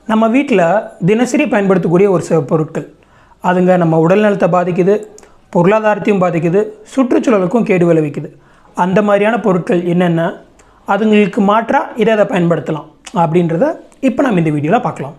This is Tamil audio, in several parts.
நம்ம வீட்டில் தினசரி பயன்படுத்தக்கூடிய ஒரு சில பொருட்கள் அதுங்க நம்ம உடல் நலத்தை பாதிக்குது பொருளாதாரத்தையும் பாதிக்குது சுற்றுச்சூழலுக்கும் கேடு விளைவிக்குது அந்த மாதிரியான பொருட்கள் என்னென்ன அதுங்களுக்கு மாற்றாக இதை அதை பயன்படுத்தலாம் அப்படின்றத இப்போ நம்ம இந்த வீடியோவில் பார்க்கலாம்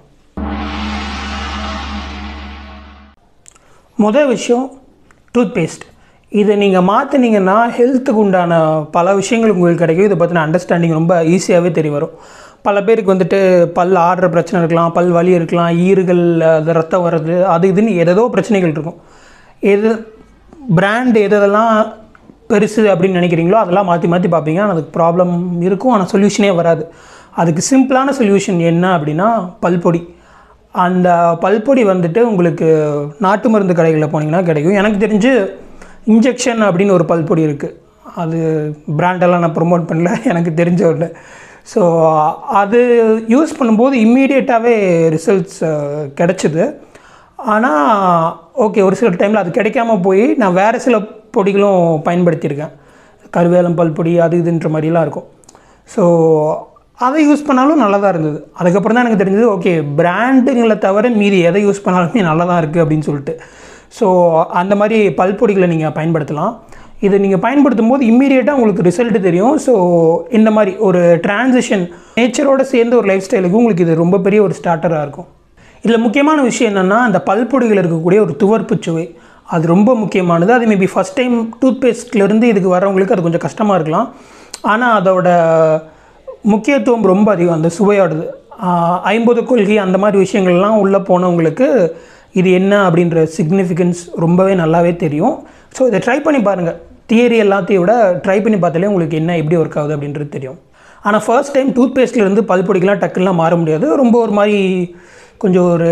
முதல் விஷயம் டூத் பேஸ்ட் இதை நீங்கள் மாற்றினீங்கன்னா ஹெல்த்துக்கு உண்டான பல விஷயங்கள் உங்களுக்கு கிடைக்கும் இதை பற்றின அண்டர்ஸ்டாண்டிங் ரொம்ப ஈஸியாகவே தெரிய வரும் பல பேருக்கு வந்துட்டு பல் ஆடுற பிரச்சனை இருக்கலாம் பல் வலி இருக்கலாம் ஈறுகள் அது ரத்தம் வர்றது அது இதுன்னு ஏதேதோ பிரச்சனைகள் இருக்கும் எது பிராண்ட் எது எதெல்லாம் பெருசு அப்படின்னு நினைக்கிறீங்களோ அதெல்லாம் மாற்றி மாற்றி பார்ப்பீங்க ஆனால் அதுக்கு ப்ராப்ளம் இருக்கும் ஆனால் சொல்யூஷனே வராது அதுக்கு சிம்பிளான சொல்யூஷன் என்ன அப்படின்னா பல்பொடி அந்த பல்பொடி வந்துட்டு உங்களுக்கு நாட்டு மருந்து கடைகளில் போனீங்கன்னா கிடைக்கும் எனக்கு தெரிஞ்சு இன்ஜெக்ஷன் அப்படின்னு ஒரு பல்பொடி இருக்குது அது பிராண்டெல்லாம் நான் ப்ரொமோட் பண்ணல எனக்கு தெரிஞ்ச ஒன்று ஸோ அது யூஸ் பண்ணும்போது இம்மீடியட்டாகவே ரிசல்ட்ஸ் கிடச்சிது ஆனால் ஓகே ஒரு சில டைமில் அது கிடைக்காம போய் நான் வேறு சில பொடிகளும் பயன்படுத்தியிருக்கேன் கருவேலம் பல்பொடி அது இதுன்ற மாதிரிலாம் இருக்கும் ஸோ அதை யூஸ் பண்ணாலும் நல்லா தான் இருந்தது அதுக்கப்புறம் தான் எனக்கு தெரிஞ்சது ஓகே பிராண்டுங்களை தவிர மீதி எதை யூஸ் பண்ணாலுமே நல்லா தான் இருக்குது அப்படின்னு சொல்லிட்டு ஸோ அந்த மாதிரி பல்பொடிகளை நீங்கள் பயன்படுத்தலாம் இது நீங்கள் பயன்படுத்தும் போது இம்மீடியட்டாக உங்களுக்கு ரிசல்ட் தெரியும் ஸோ இந்த மாதிரி ஒரு டிரான்சிஷன் நேச்சரோடு சேர்ந்த ஒரு லைஃப் ஸ்டைலுக்கு உங்களுக்கு இது ரொம்ப பெரிய ஒரு ஸ்டார்டராக இருக்கும் இதில் முக்கியமான விஷயம் என்னென்னா அந்த பல்பொடிகள் இருக்கக்கூடிய ஒரு துவர்ப்பு சுவை அது ரொம்ப முக்கியமானது அது மேபி ஃபஸ்ட் டைம் டூத் பேஸ்ட்லேருந்து இதுக்கு வரவங்களுக்கு அது கொஞ்சம் கஷ்டமாக இருக்கலாம் ஆனால் அதோட முக்கியத்துவம் ரொம்ப அதிகம் அந்த சுவையோடது ஐம்பது கொள்கை அந்த மாதிரி விஷயங்கள்லாம் உள்ளே போனவங்களுக்கு இது என்ன அப்படின்ற சிக்னிஃபிகன்ஸ் ரொம்பவே நல்லாவே தெரியும் ஸோ இதை ட்ரை பண்ணி பாருங்கள் தியரி எல்லாத்தையும் விட ட்ரை பண்ணி பார்த்தாலே உங்களுக்கு என்ன எப்படி ஒர்க் ஆகுது அப்படின்றது தெரியும் ஆனால் ஃபர்ஸ்ட் டைம் டூத் பேஸ்ட்லேருந்து பல்பொடிக்கெலாம் டக்குலாம் மாற முடியாது ரொம்ப ஒரு மாதிரி கொஞ்சம் ஒரு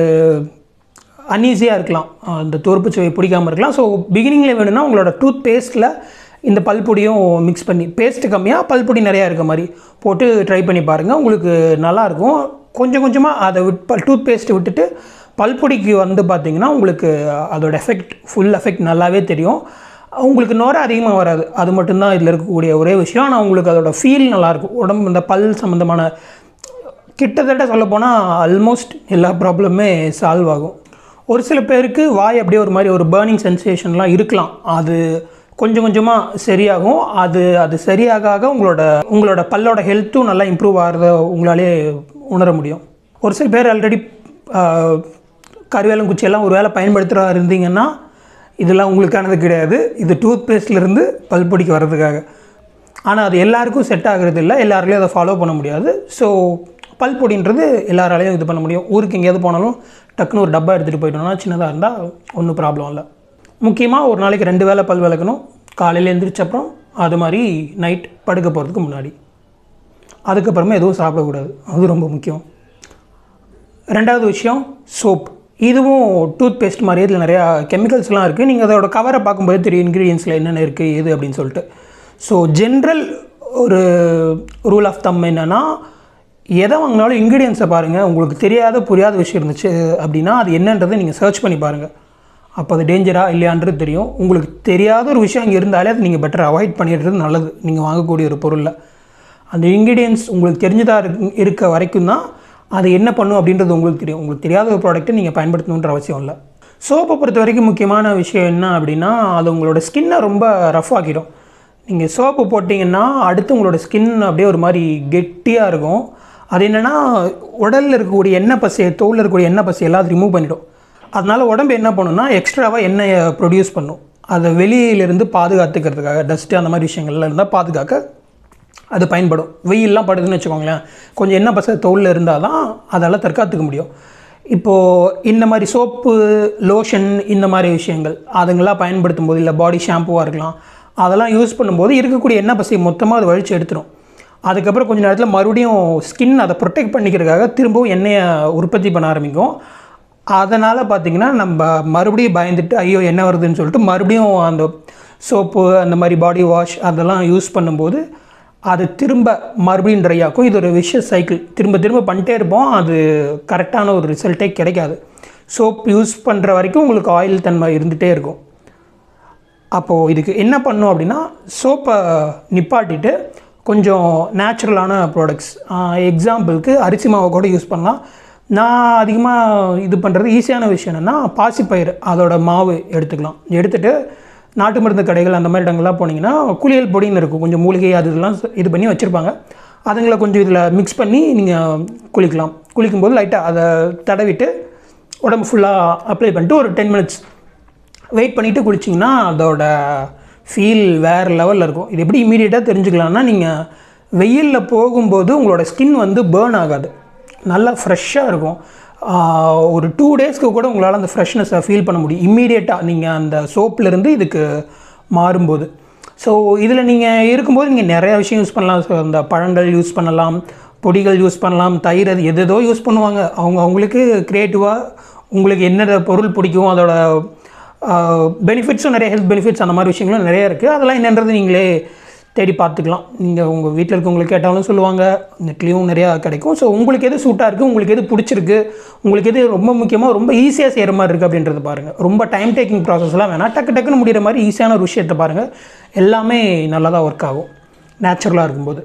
அன்ஈஸியாக இருக்கலாம் அந்த தோற்பு சுவை பிடிக்காமல் இருக்கலாம் ஸோ பிகினிங்கில் வேணும்னா உங்களோட டூத் பேஸ்ட்டில் இந்த பல்பொடியும் மிக்ஸ் பண்ணி பேஸ்ட்டு கம்மியாக பல்பொடி நிறையா இருக்க மாதிரி போட்டு ட்ரை பண்ணி பாருங்கள் உங்களுக்கு நல்லாயிருக்கும் கொஞ்சம் கொஞ்சமாக அதை விட் டூத் பேஸ்ட்டு விட்டுட்டு பல்பொடிக்கு வந்து பார்த்திங்கன்னா உங்களுக்கு அதோட எஃபெக்ட் ஃபுல் எஃபெக்ட் நல்லாவே தெரியும் உங்களுக்கு நோர அதிகமாக வராது அது மட்டும்தான் இதில் இருக்கக்கூடிய ஒரே விஷயம் ஆனால் உங்களுக்கு அதோட ஃபீல் நல்லாயிருக்கும் உடம்பு இந்த பல் சம்மந்தமான கிட்டத்தட்ட சொல்லப்போனால் ஆல்மோஸ்ட் எல்லா ப்ராப்ளமே சால்வ் ஆகும் ஒரு சில பேருக்கு வாய் அப்படியே ஒரு மாதிரி ஒரு பேர்னிங் சென்சேஷன்லாம் இருக்கலாம் அது கொஞ்சம் கொஞ்சமாக சரியாகும் அது அது சரியாக ஆக உங்களோட உங்களோட பல்லோட ஹெல்த்தும் நல்லா இம்ப்ரூவ் ஆகிறத உங்களாலே உணர முடியும் ஒரு சில பேர் ஆல்ரெடி கருவேலம் குச்சியெல்லாம் ஒரு வேளை பயன்படுத்துகிறா இருந்தீங்கன்னா இதெல்லாம் உங்களுக்கானது கிடையாது இது டூத் பேஸ்ட்லேருந்து பல்பொடிக்கு வர்றதுக்காக ஆனால் அது எல்லாருக்கும் செட் ஆகிறது இல்லை எல்லாராலையும் அதை ஃபாலோ பண்ண முடியாது ஸோ பல்பொடின்றது எல்லாராலையும் இது பண்ண முடியும் ஊருக்கு எங்கேயாவது போனாலும் டக்குன்னு ஒரு டப்பா எடுத்துகிட்டு போயிட்டோம்னா சின்னதாக இருந்தால் ஒன்றும் ப்ராப்ளம் இல்லை முக்கியமாக ஒரு நாளைக்கு ரெண்டு வேளை பல் விளக்கணும் காலையில் எழுந்திரிச்ச அப்புறம் அது மாதிரி நைட் படுக்க போகிறதுக்கு முன்னாடி அதுக்கப்புறமா எதுவும் சாப்பிடக்கூடாது அது ரொம்ப முக்கியம் ரெண்டாவது விஷயம் சோப் இதுவும் டூத் பேஸ்ட் மாதிரி இதில் நிறையா கெமிக்கல்ஸ்லாம் இருக்குது நீங்கள் அதோட கவரை பார்க்கும்போது தெரியும் இன்க்ரீடியன்ஸில் என்னென்ன இருக்குது எது அப்படின்னு சொல்லிட்டு ஸோ ஜென்ரல் ஒரு ரூல் ஆஃப் தம் என்னென்னா எதை வாங்கினாலும் இன்க்ரீடியன்ஸை பாருங்கள் உங்களுக்கு தெரியாத புரியாத விஷயம் இருந்துச்சு அப்படின்னா அது என்னன்றதை நீங்கள் சர்ச் பண்ணி பாருங்கள் அப்போ அது டேஞ்சரா இல்லையான்றது தெரியும் உங்களுக்கு தெரியாத ஒரு விஷயம் அங்கே இருந்தாலே அதை நீங்கள் பெட்டர் அவாய்ட் பண்ணிடுறது நல்லது நீங்கள் வாங்கக்கூடிய ஒரு பொருளில் அந்த இன்க்ரீடியன்ஸ் உங்களுக்கு தெரிஞ்சதாக இருக்கு இருக்க வரைக்கும் தான் அது என்ன பண்ணும் அப்படின்றது உங்களுக்கு தெரியும் உங்களுக்கு தெரியாத ஒரு ப்ராடக்ட்டை நீங்கள் பயன்படுத்தணுன்ற அவசியம் இல்லை சோப்பை பொறுத்த வரைக்கும் முக்கியமான விஷயம் என்ன அப்படின்னா அது உங்களோட ஸ்கின்னை ரொம்ப ரஃப் ஆக்கிடும் நீங்கள் சோப்பு போட்டிங்கன்னா அடுத்து உங்களோட ஸ்கின் அப்படியே ஒரு மாதிரி கெட்டியாக இருக்கும் அது என்னென்னா உடலில் இருக்கக்கூடிய எண்ணெய் பசையை தோலில் இருக்கக்கூடிய எண்ணெய் பசையெல்லாம் அது ரிமூவ் பண்ணிடும் அதனால் உடம்பு என்ன பண்ணுன்னா எக்ஸ்ட்ராவாக எண்ணெயை ப்ரொடியூஸ் பண்ணும் அதை வெளியிலேருந்து பாதுகாத்துக்கிறதுக்காக டஸ்ட்டு அந்த மாதிரி விஷயங்கள்ல இருந்தால் பாதுகாக்க அது பயன்படும் வெயிலெலாம் படுதுன்னு வச்சுக்கோங்களேன் கொஞ்சம் எண்ணெய் பசை தோலில் இருந்தால் தான் அதால் தற்காத்துக்க முடியும் இப்போது இந்த மாதிரி சோப்பு லோஷன் இந்த மாதிரி விஷயங்கள் அதுங்களாம் பயன்படுத்தும் போது இல்லை பாடி ஷாம்புவாக இருக்கலாம் அதெல்லாம் யூஸ் பண்ணும்போது இருக்கக்கூடிய எண்ணெய் பசையை மொத்தமாக அது வழித்து எடுத்துரும் அதுக்கப்புறம் கொஞ்சம் நேரத்தில் மறுபடியும் ஸ்கின் அதை ப்ரொடெக்ட் பண்ணிக்கிறதுக்காக திரும்பவும் எண்ணெயை உற்பத்தி பண்ண ஆரம்பிக்கும் அதனால் பார்த்திங்கன்னா நம்ம மறுபடியும் பயந்துட்டு ஐயோ என்ன வருதுன்னு சொல்லிட்டு மறுபடியும் அந்த சோப்பு அந்த மாதிரி பாடி வாஷ் அதெல்லாம் யூஸ் பண்ணும்போது அது திரும்ப மறுபடியும் ட்ரை ஆகும் இது ஒரு விஷஸ் சைக்கிள் திரும்ப திரும்ப பண்ணிட்டே இருப்போம் அது கரெக்டான ஒரு ரிசல்ட்டே கிடைக்காது சோப் யூஸ் பண்ணுற வரைக்கும் உங்களுக்கு ஆயில் தன்மை இருந்துகிட்டே இருக்கும் அப்போது இதுக்கு என்ன பண்ணும் அப்படின்னா சோப்பை நிப்பாட்டிட்டு கொஞ்சம் நேச்சுரலான ப்ராடக்ட்ஸ் எக்ஸாம்பிளுக்கு அரிசி மாவை கூட யூஸ் பண்ணலாம் நான் அதிகமாக இது பண்ணுறது ஈஸியான விஷயம் என்னென்னா பாசிப்பயிறு அதோட மாவு எடுத்துக்கலாம் எடுத்துகிட்டு நாட்டு மருந்து கடைகள் அந்த மாதிரி இடங்கள்லாம் போனீங்கன்னா குளியல் பொடின்னு இருக்கும் கொஞ்சம் மூலிகை அது இதெல்லாம் இது பண்ணி வச்சுருப்பாங்க அதுங்களை கொஞ்சம் இதில் மிக்ஸ் பண்ணி நீங்கள் குளிக்கலாம் குளிக்கும்போது லைட்டாக அதை தடவிட்டு உடம்பு ஃபுல்லாக அப்ளை பண்ணிட்டு ஒரு டென் மினிட்ஸ் வெயிட் பண்ணிவிட்டு குளிச்சிங்கன்னா அதோட ஃபீல் வேறு லெவலில் இருக்கும் இது எப்படி இமீடியட்டாக தெரிஞ்சுக்கலாம்னா நீங்கள் வெயிலில் போகும்போது உங்களோட ஸ்கின் வந்து பேர்ன் ஆகாது நல்லா ஃப்ரெஷ்ஷாக இருக்கும் ஆஹ் ஒரு டூ டேஸ்க்கு கூட உங்களால் அந்த ஃப்ரெஷ்னஸை ஃபீல் பண்ண முடியும் இம்மீடியட்டாக நீங்கள் அந்த சோப்லேருந்து இதுக்கு மாறும்போது ஸோ இதில் நீங்கள் இருக்கும்போது நீங்கள் நிறைய விஷயம் யூஸ் பண்ணலாம் ஸோ அந்த பழங்கள் யூஸ் பண்ணலாம் பொடிகள் யூஸ் பண்ணலாம் தயிர் அது எதேதோ யூஸ் பண்ணுவாங்க அவங்க அவங்களுக்கு க்ரியேட்டிவாக உங்களுக்கு என்ன பொருள் பிடிக்கும் அதோட பெனிஃபிட்ஸும் நிறைய ஹெல்த் பெனிஃபிட்ஸ் அந்த மாதிரி விஷயங்களும் நிறைய இருக்குது அதெல்லாம் என்னன்றது நீங்களே தேடி பார்த்துக்கலாம் நீங்கள் உங்கள் வீட்டில் இருக்கவங்களுக்கு கேட்டாலும் சொல்லுவாங்க நெட்லேயும் நிறையா கிடைக்கும் ஸோ உங்களுக்கு எது சூட்டாக இருக்குது உங்களுக்கு எது பிடிச்சிருக்கு உங்களுக்கு எது ரொம்ப முக்கியமாக ரொம்ப ஈஸியாக செய்கிற மாதிரி இருக்குது அப்படின்றத பாருங்கள் ரொம்ப டைம் டேக்கிங் ப்ராசஸ்லாம் வேணாம் டக்கு டக்குன்னு முடிகிற மாதிரி ஈஸியான ஒரு விஷயத்தை பாருங்கள் எல்லாமே நல்லா தான் ஒர்க் ஆகும் நேச்சுரலாக இருக்கும்போது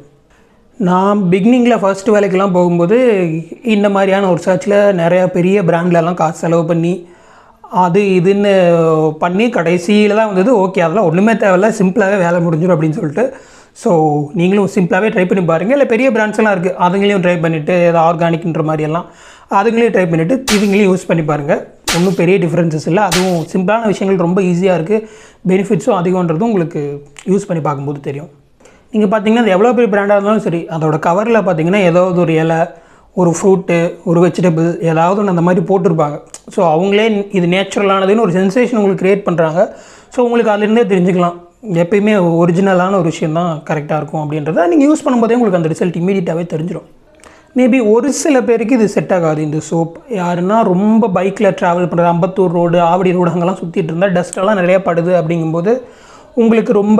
நான் பிகினிங்கில் ஃபர்ஸ்ட் வேலைக்கெல்லாம் போகும்போது இந்த மாதிரியான ஒரு சர்ச்சில் நிறையா பெரிய பிராண்ட்லலாம் காசு செலவு பண்ணி அது இதுன்னு பண்ணி கடைசியில் தான் வந்தது ஓகே அதெல்லாம் ஒன்றுமே தேவையில்ல சிம்பிளாகவே வேலை முடிஞ்சிடும் அப்படின்னு சொல்லிட்டு ஸோ நீங்களும் சிம்பிளாகவே ட்ரை பண்ணி பாருங்கள் இல்லை பெரிய பிராண்ட்ஸ் எல்லாம் இருக்குது அதுங்களையும் ட்ரை பண்ணிவிட்டு ஏதோ ஆர்கானிக்ன்ற மாதிரி எல்லாம் அதுங்களையும் ட்ரை பண்ணிவிட்டு இதுங்களையும் யூஸ் பண்ணி பாருங்கள் ஒன்றும் பெரிய டிஃப்ரென்சஸ் இல்லை அதுவும் சிம்பிளான விஷயங்கள் ரொம்ப ஈஸியாக இருக்குது பெனிஃபிட்ஸும் அதிகன்றதும் உங்களுக்கு யூஸ் பண்ணி பார்க்கும்போது தெரியும் நீங்கள் பார்த்தீங்கன்னா அது எவ்வளோ பெரிய பிராண்டாக இருந்தாலும் சரி அதோட கவரில் பார்த்தீங்கன்னா ஏதாவது ஒரு இலை ஒரு ஃப்ரூட்டு ஒரு வெஜிடபிள் ஏதாவது ஒன்று அந்த மாதிரி போட்டிருப்பாங்க ஸோ அவங்களே இது நேச்சுரலானதுன்னு ஒரு சென்சேஷன் உங்களுக்கு க்ரியேட் பண்ணுறாங்க ஸோ உங்களுக்கு அதுலேருந்தே தெரிஞ்சுக்கலாம் எப்பயுமே ஒரிஜினலான ஒரு விஷயம் தான் கரெக்டாக இருக்கும் அப்படின்றத நீங்கள் யூஸ் பண்ணும்போதே உங்களுக்கு அந்த ரிசல்ட் இமீடியட்டாகவே தெரிஞ்சிடும் மேபி ஒரு சில பேருக்கு இது செட் ஆகாது இந்த சோப் யாருன்னா ரொம்ப பைக்கில் ட்ராவல் பண்ணுறது அம்பத்தூர் ரோடு ஆவடி ரோடு அங்கெல்லாம் சுற்றிட்டு இருந்தால் டஸ்ட்டெல்லாம் நிறையா படுது அப்படிங்கும்போது உங்களுக்கு ரொம்ப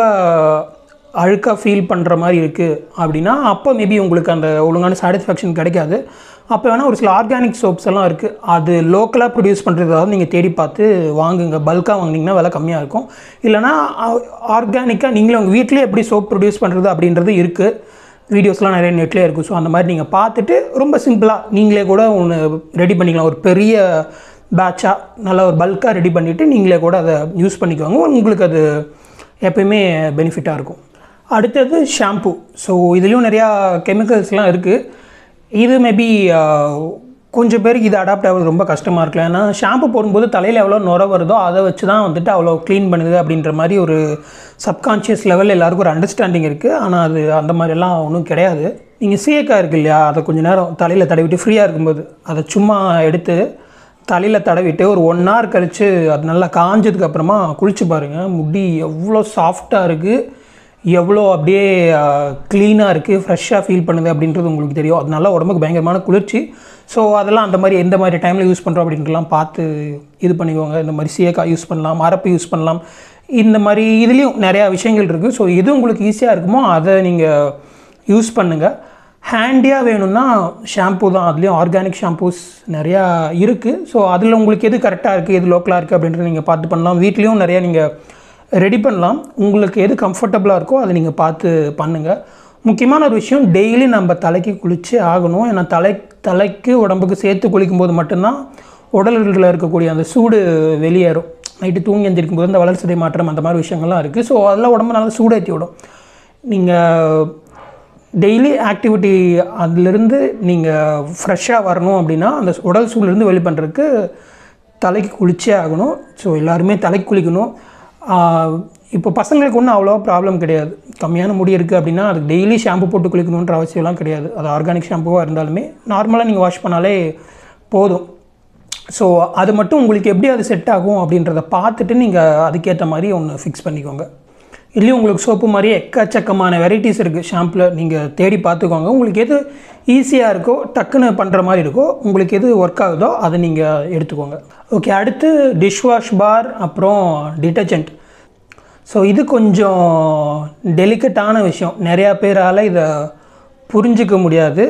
அழுக்காக ஃபீல் பண்ணுற மாதிரி இருக்குது அப்படின்னா அப்போ மேபி உங்களுக்கு அந்த ஒழுங்கான சாட்டிஸ்ஃபேக்ஷன் கிடைக்காது அப்போ வேணால் ஒரு சில ஆர்கானிக் சோப்ஸ் எல்லாம் இருக்குது அது லோக்கலாக ப்ரொடியூஸ் பண்ணுறதாவது நீங்கள் தேடி பார்த்து வாங்குங்க பல்காக வாங்குனீங்கன்னா விலை கம்மியாக இருக்கும் இல்லைனா ஆர்கானிக்காக நீங்களே உங்கள் வீட்டிலே எப்படி சோப் ப்ரொடியூஸ் பண்ணுறது அப்படின்றது இருக்குது வீடியோஸ்லாம் நிறைய நெட்லேயே இருக்குது ஸோ அந்த மாதிரி நீங்கள் பார்த்துட்டு ரொம்ப சிம்பிளாக நீங்களே கூட ஒன்று ரெடி பண்ணிக்கலாம் ஒரு பெரிய பேட்சாக நல்லா ஒரு பல்காக ரெடி பண்ணிவிட்டு நீங்களே கூட அதை யூஸ் பண்ணிக்கோங்க உங்களுக்கு அது எப்பயுமே பெனிஃபிட்டாக இருக்கும் அடுத்தது ஷாம்பு ஸோ இதுலேயும் நிறையா கெமிக்கல்ஸ்லாம் இருக்குது இது மேபி கொஞ்சம் பேருக்கு இது அடாப்ட் ஆகிறது ரொம்ப கஷ்டமாக இருக்கலாம் ஏன்னா ஷாம்பு போடும்போது தலையில் எவ்வளோ நுர வருதோ அதை வச்சு தான் வந்துட்டு அவ்வளோ க்ளீன் பண்ணுது அப்படின்ற மாதிரி ஒரு சப்கான்ஷியஸ் லெவலில் எல்லாருக்கும் ஒரு அண்டர்ஸ்டாண்டிங் இருக்குது ஆனால் அது அந்த மாதிரிலாம் ஒன்றும் கிடையாது நீங்கள் சீயக்காய் இருக்கு இல்லையா அதை கொஞ்சம் நேரம் தலையில் தடவிட்டு ஃப்ரீயாக இருக்கும்போது அதை சும்மா எடுத்து தலையில் தடவிட்டு ஒரு ஒன் ஹவர் கழித்து அது நல்லா காஞ்சதுக்கு அப்புறமா குளிச்சு பாருங்கள் முடி எவ்வளோ சாஃப்டாக இருக்குது எவ்வளோ அப்படியே க்ளீனாக இருக்குது ஃப்ரெஷ்ஷாக ஃபீல் பண்ணுது அப்படின்றது உங்களுக்கு தெரியும் அது நல்லா உடம்புக்கு பயங்கரமான குளிர்ச்சி ஸோ அதெல்லாம் அந்த மாதிரி எந்த மாதிரி டைமில் யூஸ் பண்ணுறோம் அப்படின்ட்டுலாம் பார்த்து இது பண்ணிக்கோங்க இந்த மாதிரி சீயக்காய் யூஸ் பண்ணலாம் அரப்பு யூஸ் பண்ணலாம் இந்த மாதிரி இதுலேயும் நிறையா விஷயங்கள் இருக்குது ஸோ எது உங்களுக்கு ஈஸியாக இருக்குமோ அதை நீங்கள் யூஸ் பண்ணுங்கள் ஹேண்டியாக வேணும்னா ஷாம்பூ தான் அதுலேயும் ஆர்கானிக் ஷாம்பூஸ் நிறையா இருக்குது ஸோ அதில் உங்களுக்கு எது கரெக்டாக இருக்குது எது லோக்கலாக இருக்குது அப்படின்றத நீங்கள் பார்த்து பண்ணலாம் வீட்லேயும் நிறையா நீங்கள் ரெடி பண்ணலாம் உங்களுக்கு எது கம்ஃபர்டபுளாக இருக்கோ அதை நீங்கள் பார்த்து பண்ணுங்கள் முக்கியமான ஒரு விஷயம் டெய்லி நம்ம தலைக்கு குளித்து ஆகணும் ஏன்னா தலை தலைக்கு உடம்புக்கு சேர்த்து குளிக்கும்போது மட்டும்தான் உடல்களில் இருக்கக்கூடிய அந்த சூடு வெளியேறும் நைட்டு தூங்கி எந்திரிக்கும் போது அந்த வளர்ச்சிதை மாற்றம் அந்த மாதிரி விஷயங்கள்லாம் இருக்குது ஸோ அதெல்லாம் உடம்பு நல்லா சூடேற்றி விடும் நீங்கள் டெய்லி ஆக்டிவிட்டி அதிலிருந்து நீங்கள் ஃப்ரெஷ்ஷாக வரணும் அப்படின்னா அந்த உடல் சூழ்லேருந்து வெளி பண்ணுறதுக்கு தலைக்கு குளிச்சே ஆகணும் ஸோ எல்லாருமே தலைக்கு குளிக்கணும் ஆஹ் இப்போ பசங்களுக்கு ஒன்றும் அவ்வளோவா ப்ராப்ளம் கிடையாது கம்மியான முடி இருக்குது அப்படின்னா அதுக்கு டெய்லி ஷாம்பு போட்டு குளிக்கணுன்ற அவசியம்லாம் கிடையாது அது ஆர்கானிக் ஷாம்புவாக இருந்தாலுமே நார்மலாக நீங்கள் வாஷ் பண்ணாலே போதும் ஸோ அது மட்டும் உங்களுக்கு எப்படி அது செட் ஆகும் அப்படின்றத பார்த்துட்டு நீங்கள் அதுக்கேற்ற மாதிரி ஒன்று ஃபிக்ஸ் பண்ணிக்கோங்க இல்லையும் உங்களுக்கு சோப்பு மாதிரி எக்கச்சக்கமான வெரைட்டிஸ் இருக்குது ஷாம்பில் நீங்கள் தேடி பார்த்துக்கோங்க உங்களுக்கு எது ஈஸியாக இருக்கோ டக்குன்னு பண்ணுற மாதிரி இருக்கோ உங்களுக்கு எது ஒர்க் ஆகுதோ அதை நீங்கள் எடுத்துக்கோங்க ஓகே அடுத்து டிஷ்வாஷ் பார் அப்புறம் டிட்டர்ஜென்ட் ஸோ இது கொஞ்சம் டெலிகட்டான விஷயம் நிறையா பேரால் இதை புரிஞ்சிக்க முடியாது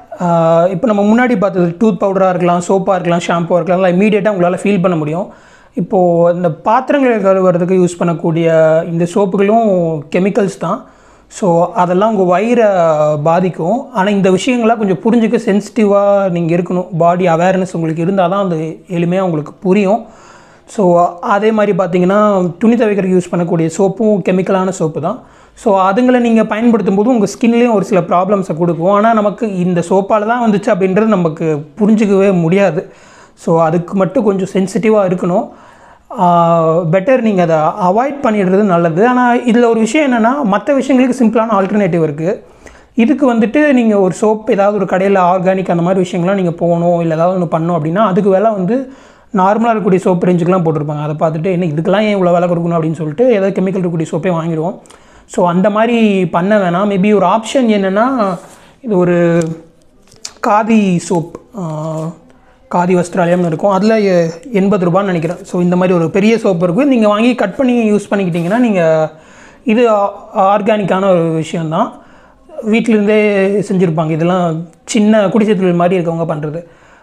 இப்போ நம்ம முன்னாடி பார்த்தது டூத் பவுடராக இருக்கலாம் சோப்பாக இருக்கலாம் ஷாம்புவாக இருக்கலாம் எல்லாம் இமீடியட்டாக உங்களால் ஃபீல் பண்ண முடியும் இப்போது இந்த பாத்திரங்களை கழுவுறதுக்கு யூஸ் பண்ணக்கூடிய இந்த சோப்புகளும் கெமிக்கல்ஸ் தான் ஸோ அதெல்லாம் உங்கள் வயிறை பாதிக்கும் ஆனால் இந்த விஷயங்கள்லாம் கொஞ்சம் புரிஞ்சுக்க சென்சிட்டிவாக நீங்கள் இருக்கணும் பாடி அவேர்னஸ் உங்களுக்கு இருந்தால் தான் அது எளிமையாக உங்களுக்கு புரியும் ஸோ அதே மாதிரி பார்த்தீங்கன்னா துணி துவைக்கிறதுக்கு யூஸ் பண்ணக்கூடிய சோப்பும் கெமிக்கலான சோப்பு தான் ஸோ அதுங்களை நீங்கள் பயன்படுத்தும் போது உங்கள் ஸ்கின்லேயும் ஒரு சில ப்ராப்ளம்ஸை கொடுக்கும் ஆனால் நமக்கு இந்த சோப்பால் தான் வந்துச்சு அப்படின்றது நமக்கு புரிஞ்சிக்கவே முடியாது ஸோ அதுக்கு மட்டும் கொஞ்சம் சென்சிட்டிவாக இருக்கணும் பெட்டர் நீங்கள் அதை அவாய்ட் பண்ணிடுறது நல்லது ஆனால் இதில் ஒரு விஷயம் என்னென்னா மற்ற விஷயங்களுக்கு சிம்பிளான ஆல்டர்னேட்டிவ் இருக்குது இதுக்கு வந்துட்டு நீங்கள் ஒரு சோப் ஏதாவது ஒரு கடையில் ஆர்கானிக் அந்த மாதிரி விஷயங்கள்லாம் நீங்கள் போகணும் இல்லை ஏதாவது ஒன்று பண்ணணும் அப்படின்னா அதுக்கு விலை வந்து நார்மலாக இருக்கக்கூடிய சோப் ரேஞ்சுக்கெலாம் போட்டிருப்பாங்க அதை பார்த்துட்டு என்ன இதுக்கெல்லாம் ஏன் இவ்வளோ விலை கொடுக்கணும் அப்படின்னு சொல்லிட்டு ஏதாவது கெமிக்கல் இருக்கக்கூடிய சோப்பே வாங்கிடுவோம் ஸோ அந்த மாதிரி பண்ண வேணாம் மேபி ஒரு ஆப்ஷன் என்னென்னா இது ஒரு காதி சோப் காதி வஸ்திராலயம்னு இருக்கும் அதில் எண்பது ரூபான்னு நினைக்கிறேன் ஸோ இந்த மாதிரி ஒரு பெரிய சோப்பு இருக்கும் நீங்கள் வாங்கி கட் பண்ணி யூஸ் பண்ணிக்கிட்டிங்கன்னா நீங்கள் இது ஆர்கானிக்கான ஒரு விஷயந்தான் வீட்டிலேருந்தே செஞ்சுருப்பாங்க இதெல்லாம் சின்ன குடிசை தொழில் மாதிரி இருக்கவங்க பண்ணுறது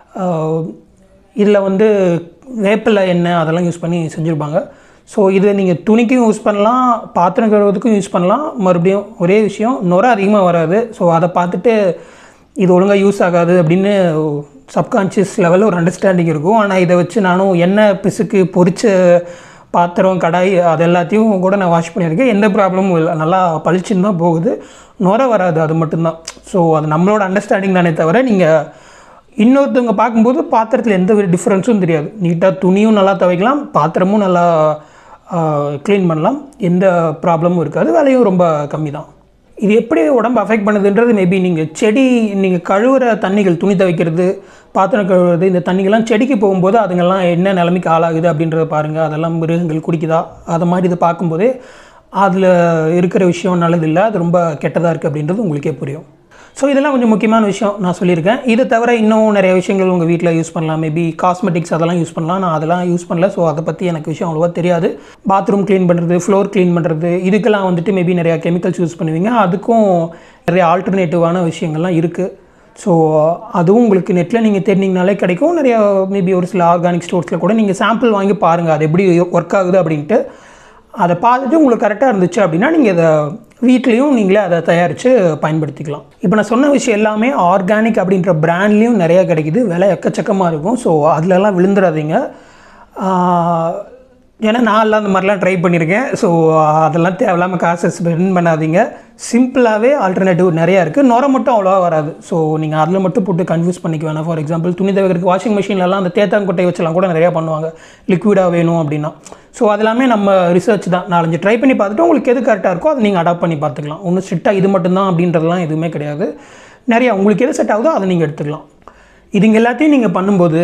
இதில் வந்து வேப்பிலை எண்ணெய் அதெல்லாம் யூஸ் பண்ணி செஞ்சுருப்பாங்க ஸோ இது நீங்கள் துணிக்கும் யூஸ் பண்ணலாம் பாத்திரம் கழுவுறதுக்கும் யூஸ் பண்ணலாம் மறுபடியும் ஒரே விஷயம் நுர அதிகமாக வராது ஸோ அதை பார்த்துட்டு இது ஒழுங்காக யூஸ் ஆகாது அப்படின்னு சப்கான்ஷியஸ் லெவலில் ஒரு அண்டர்ஸ்டாண்டிங் இருக்கும் ஆனால் இதை வச்சு நானும் எண்ணெய் பிசுக்கு பொரிச்ச பாத்திரம் கடாய் அது எல்லாத்தையும் கூட நான் வாஷ் பண்ணியிருக்கேன் எந்த ப்ராப்ளமும் இல்லை நல்லா பளிச்சுன்னு தான் போகுது நுர வராது அது மட்டும்தான் ஸோ அது நம்மளோட அண்டர்ஸ்டாண்டிங் தானே தவிர நீங்கள் இன்னொருத்தவங்க பார்க்கும்போது பாத்திரத்தில் எந்த ஒரு டிஃப்ரென்ஸும் தெரியாது நீட்டாக துணியும் நல்லா துவைக்கலாம் பாத்திரமும் நல்லா க்ளீன் பண்ணலாம் எந்த ப்ராப்ளமும் இருக்காது விலையும் ரொம்ப கம்மி தான் இது எப்படி உடம்பு அஃபெக்ட் பண்ணுதுன்றது மேபி நீங்கள் செடி நீங்கள் கழுவுற தண்ணிகள் துணி துவைக்கிறது பாத்திரம் கழுவுறது இந்த தண்ணிகள்லாம் செடிக்கு போகும்போது அதுங்கெல்லாம் என்ன நிலைமைக்கு ஆளாகுது அப்படின்றத பாருங்கள் அதெல்லாம் மிருகங்கள் குடிக்குதா அதை மாதிரி இதை பார்க்கும்போதே அதில் இருக்கிற விஷயம் நல்லதில்லை அது ரொம்ப கெட்டதாக இருக்குது அப்படின்றது உங்களுக்கே புரியும் ஸோ இதெல்லாம் கொஞ்சம் முக்கியமான விஷயம் நான் சொல்லியிருக்கேன் இதை தவிர இன்னும் நிறைய விஷயங்கள் உங்கள் வீட்டில் யூஸ் பண்ணலாம் மேபி காஸ்மெட்டிக்ஸ் அதெல்லாம் யூஸ் பண்ணலாம் நான் அதெல்லாம் யூஸ் பண்ணல ஸோ அதை பற்றி எனக்கு விஷயம் அவ்வளோவா தெரியாது பாத்ரூம் க்ளீன் பண்ணுறது ஃப்ளோர் க்ளீன் பண்ணுறது இதுக்கெல்லாம் வந்துட்டு மேபி நிறையா கெமிக்கல்ஸ் யூஸ் பண்ணுவீங்க அதுக்கும் நிறைய ஆல்டர்னேட்டிவான விஷயங்கள்லாம் இருக்குது ஸோ அதுவும் உங்களுக்கு நெட்டில் நீங்கள் தேடினீங்கனாலே கிடைக்கும் நிறையா மேபி ஒரு சில ஆர்கானிக் ஸ்டோர்ஸில் கூட நீங்கள் சாம்பிள் வாங்கி பாருங்கள் அது எப்படி ஒர்க் ஆகுது அப்படின்ட்டு அதை பார்த்துட்டு உங்களுக்கு கரெக்டாக இருந்துச்சு அப்படின்னா நீங்கள் இதை வீட்லேயும் நீங்களே அதை தயாரித்து பயன்படுத்திக்கலாம் இப்போ நான் சொன்ன விஷயம் எல்லாமே ஆர்கானிக் அப்படின்ற பிராண்ட்லேயும் நிறையா கிடைக்குது விலை எக்கச்சக்கமாக இருக்கும் ஸோ அதிலெல்லாம் விழுந்துடாதீங்க ஏன்னா நான் எல்லாம் அந்த மாதிரிலாம் ட்ரை பண்ணியிருக்கேன் ஸோ அதெல்லாம் தேவையில்லாமல் காசை ஸ்பெண்ட் பண்ணாதீங்க சிம்பிளாகவே ஆல்டர்னேட்டிவ் நிறையா இருக்குது நுர மட்டும் அவ்வளோவா வராது ஸோ நீங்கள் அதில் மட்டும் போட்டு கன்ஃபியூஸ் பண்ணிக்க வேணாம் ஃபார் எக்ஸாம்பிள் துணி துவைக்கிறதுக்கு வாஷிங் மிஷின்லலாம் அந்த தேத்தாங்கொட்டை வச்செல்லாம் கூட நிறையா பண்ணுவாங்க லிக்விடாக வேணும் அப்படின்னா ஸோ அதெல்லாமே நம்ம ரிசர்ச் தான் நாலஞ்சு ட்ரை பண்ணி பார்த்துட்டு உங்களுக்கு எது கரெக்டாக இருக்கோ அதை நீங்கள் அடாப்ட் பண்ணி பார்த்துக்கலாம் ஒன்றும் ஸ்ட்ரிக்டாக இது மட்டும்தான் அப்படின்றதெல்லாம் எதுவுமே கிடையாது நிறையா உங்களுக்கு எது செட் ஆகுதோ அதை நீங்கள் எடுத்துக்கலாம் இதுங்க எல்லாத்தையும் நீங்கள் பண்ணும்போது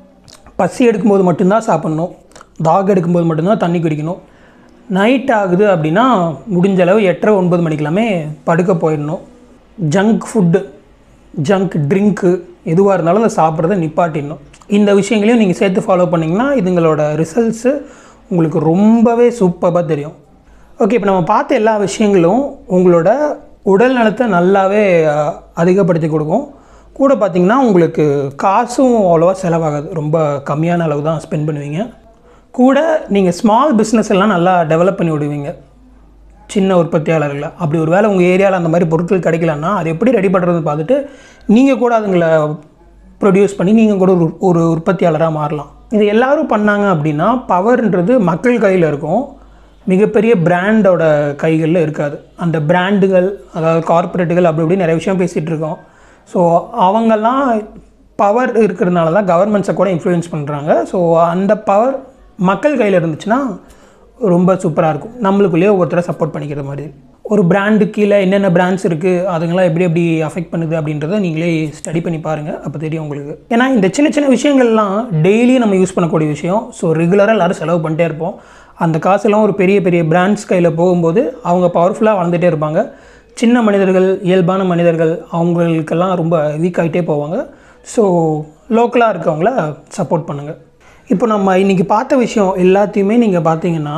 பசி எடுக்கும்போது மட்டும்தான் சாப்பிட்ணும் தாக எடுக்கும்போது மட்டும்தான் தண்ணி குடிக்கணும் நைட் ஆகுது அப்படின்னா முடிஞ்ச அளவு எட்டரை ஒன்பது மணிக்கெல்லாமே படுக்க போயிடணும் ஜங்க் ஃபுட்டு ஜங்க் ட்ரிங்க்கு எதுவாக இருந்தாலும் அதை சாப்பிட்றத நிப்பாட்டிடணும் இந்த விஷயங்களையும் நீங்கள் சேர்த்து ஃபாலோ பண்ணிங்கன்னா இதுங்களோட ரிசல்ட்ஸு உங்களுக்கு ரொம்பவே சூப்பராக தெரியும் ஓகே இப்போ நம்ம பார்த்த எல்லா விஷயங்களும் உங்களோட உடல் நலத்தை நல்லாவே அஹ், அதிகப்படுத்தி கொடுக்கும் கூட பார்த்திங்கன்னா உங்களுக்கு காசும் அவ்வளோவா செலவாகாது ரொம்ப கம்மியான அளவு தான் ஸ்பெண்ட் பண்ணுவீங்க கூட நீங்கள் ஸ்மால் பிஸ்னஸ் எல்லாம் நல்லா டெவலப் பண்ணி விடுவீங்க சின்ன உற்பத்தியாளர்களை அப்படி ஒரு வேளை உங்கள் ஏரியாவில் அந்த மாதிரி பொருட்கள் கிடைக்கலன்னா அது எப்படி ரெடி பண்ணுறதுன்னு பார்த்துட்டு நீங்கள் கூட அதுங்களை ப்ரொடியூஸ் பண்ணி நீங்கள் கூட ஒரு ஒரு உற்பத்தியாளராக மாறலாம் இது எல்லாரும் பண்ணாங்க அப்படின்னா பவர்ன்றது மக்கள் கையில் இருக்கும் மிகப்பெரிய பிராண்டோட கைகளில் இருக்காது அந்த பிராண்டுகள் அதாவது கார்ப்பரேட்டுகள் அப்படி இப்படி நிறைய விஷயம் பேசிகிட்டு இருக்கோம் ஸோ அவங்கெல்லாம் பவர் இருக்கிறதுனால தான் கவர்மெண்ட்ஸை கூட இன்ஃப்ளூயன்ஸ் பண்ணுறாங்க ஸோ அந்த பவர் மக்கள் கையில் இருந்துச்சுன்னா ரொம்ப சூப்பராக இருக்கும் நம்மளுக்குள்ளேயே ஒருத்தரை சப்போர்ட் பண்ணிக்கிற மாதிரி ஒரு பிராண்டு கீழே என்னென்ன பிராண்ட்ஸ் இருக்குது அதுங்களாம் எப்படி எப்படி அஃபெக்ட் பண்ணுது அப்படின்றத நீங்களே ஸ்டடி பண்ணி பாருங்கள் அப்போ தெரியும் உங்களுக்கு ஏன்னா இந்த சின்ன சின்ன விஷயங்கள்லாம் டெய்லி நம்ம யூஸ் பண்ணக்கூடிய விஷயம் ஸோ ரெகுலராக எல்லோரும் செலவு பண்ணிட்டே இருப்போம் அந்த காசெல்லாம் ஒரு பெரிய பெரிய பிராண்ட்ஸ் கையில் போகும்போது அவங்க பவர்ஃபுல்லாக வளர்ந்துட்டே இருப்பாங்க சின்ன மனிதர்கள் இயல்பான மனிதர்கள் அவங்களுக்கெல்லாம் ரொம்ப வீக் ஆகிட்டே போவாங்க ஸோ லோக்கலாக இருக்கவங்கள சப்போர்ட் பண்ணுங்கள் இப்போ நம்ம இன்றைக்கி பார்த்த விஷயம் எல்லாத்தையுமே நீங்கள் பார்த்தீங்கன்னா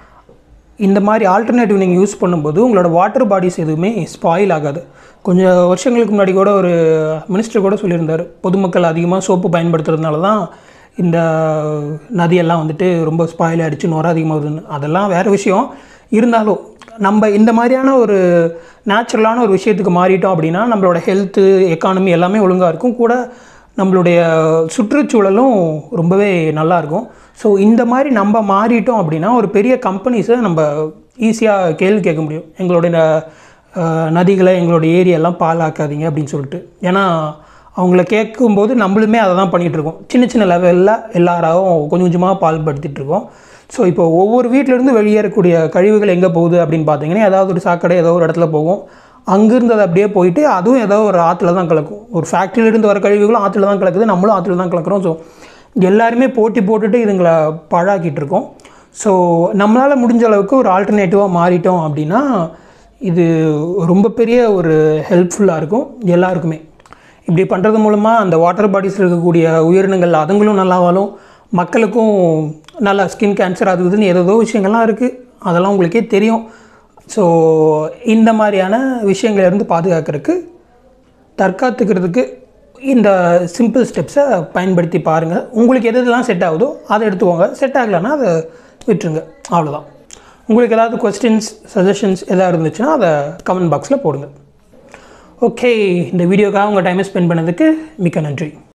இந்த மாதிரி ஆல்டர்னேட்டிவ் நீங்கள் யூஸ் பண்ணும்போது உங்களோட வாட்டர் பாடிஸ் எதுவுமே ஸ்பாயில் ஆகாது கொஞ்சம் வருஷங்களுக்கு முன்னாடி கூட ஒரு மினிஸ்டர் கூட சொல்லியிருந்தார் பொதுமக்கள் அதிகமாக சோப்பு பயன்படுத்துறதுனால தான் இந்த நதியெல்லாம் வந்துட்டு ரொம்ப ஸ்பாயில் ஆகிடுச்சு நுர அதிகமாகுதுன்னு அதெல்லாம் வேறு விஷயம் இருந்தாலும் நம்ம இந்த மாதிரியான ஒரு நேச்சுரலான ஒரு விஷயத்துக்கு மாறிட்டோம் அப்படின்னா நம்மளோட ஹெல்த்து எக்கானமி எல்லாமே ஒழுங்காக இருக்கும் கூட நம்மளுடைய சுற்றுச்சூழலும் ரொம்பவே நல்லா இருக்கும் ஸோ இந்த மாதிரி நம்ம மாறிட்டோம் அப்படின்னா ஒரு பெரிய கம்பெனிஸை நம்ம ஈஸியாக கேள்வி கேட்க முடியும் எங்களுடைய அஹ், நதிகளை எங்களுடைய ஏரியெல்லாம் பாலாக்காதீங்க அப்படின்னு சொல்லிட்டு ஏன்னா அவங்கள கேட்கும்போது நம்மளுமே அதை தான் பண்ணிகிட்டு இருக்கோம் சின்ன சின்ன லெவலில் எல்லாராவும் கொஞ்சம் கொஞ்சமாக பால் படுத்திட்டு இருக்கோம் ஸோ இப்போ ஒவ்வொரு வீட்டிலேருந்து வெளியேறக்கூடிய கழிவுகள் எங்கே போகுது அப்படின்னு பார்த்தீங்கன்னா ஏதாவது ஒரு சாக்கடை ஏதோ ஒரு இடத்துல போகும் அங்கேருந்து அது அப்படியே போயிட்டு அதுவும் ஏதோ ஒரு ஆற்றுல தான் கலக்கும் ஒரு ஃபேக்ட்ரியிலேருந்து வர கழிவுகளும் ஆற்றுல தான் கலக்குது நம்மளும் ஆற்றுல தான் கலக்குறோம் ஸோ எல்லாருமே போட்டி போட்டுட்டு இதுங்களை பழாக்கிட்டு இருக்கோம் ஸோ நம்மளால் முடிஞ்ச அளவுக்கு ஒரு ஆல்டர்னேட்டிவாக மாறிட்டோம் அப்படின்னா இது ரொம்ப பெரிய ஒரு ஹெல்ப்ஃபுல்லாக இருக்கும் எல்லாருக்குமே இப்படி பண்ணுறது மூலமாக அந்த வாட்டர் பாடிஸில் இருக்கக்கூடிய உயிரினங்கள் அதுங்களும் நல்லா வாழும் மக்களுக்கும் நல்லா ஸ்கின் கேன்சர் அது இதுன்னு ஏதோ விஷயங்கள்லாம் இருக்குது அதெல்லாம் உங்களுக்கே தெரியும் ஸோ இந்த மாதிரியான விஷயங்கள்லேருந்து பாதுகாக்கிறதுக்கு தற்காத்துக்கிறதுக்கு இந்த சிம்பிள் ஸ்டெப்ஸை பயன்படுத்தி பாருங்கள் உங்களுக்கு எது எதெல்லாம் செட் ஆகுதோ அதை எடுத்துக்கோங்க செட் ஆகலைன்னா அதை விட்டுருங்க அவ்வளோதான் உங்களுக்கு ஏதாவது கொஸ்டின்ஸ் சஜஷன்ஸ் எதாவது இருந்துச்சுன்னா அதை கமெண்ட் பாக்ஸில் போடுங்க ஓகே இந்த வீடியோக்காக உங்கள் டைமை ஸ்பெண்ட் பண்ணதுக்கு மிக்க நன்றி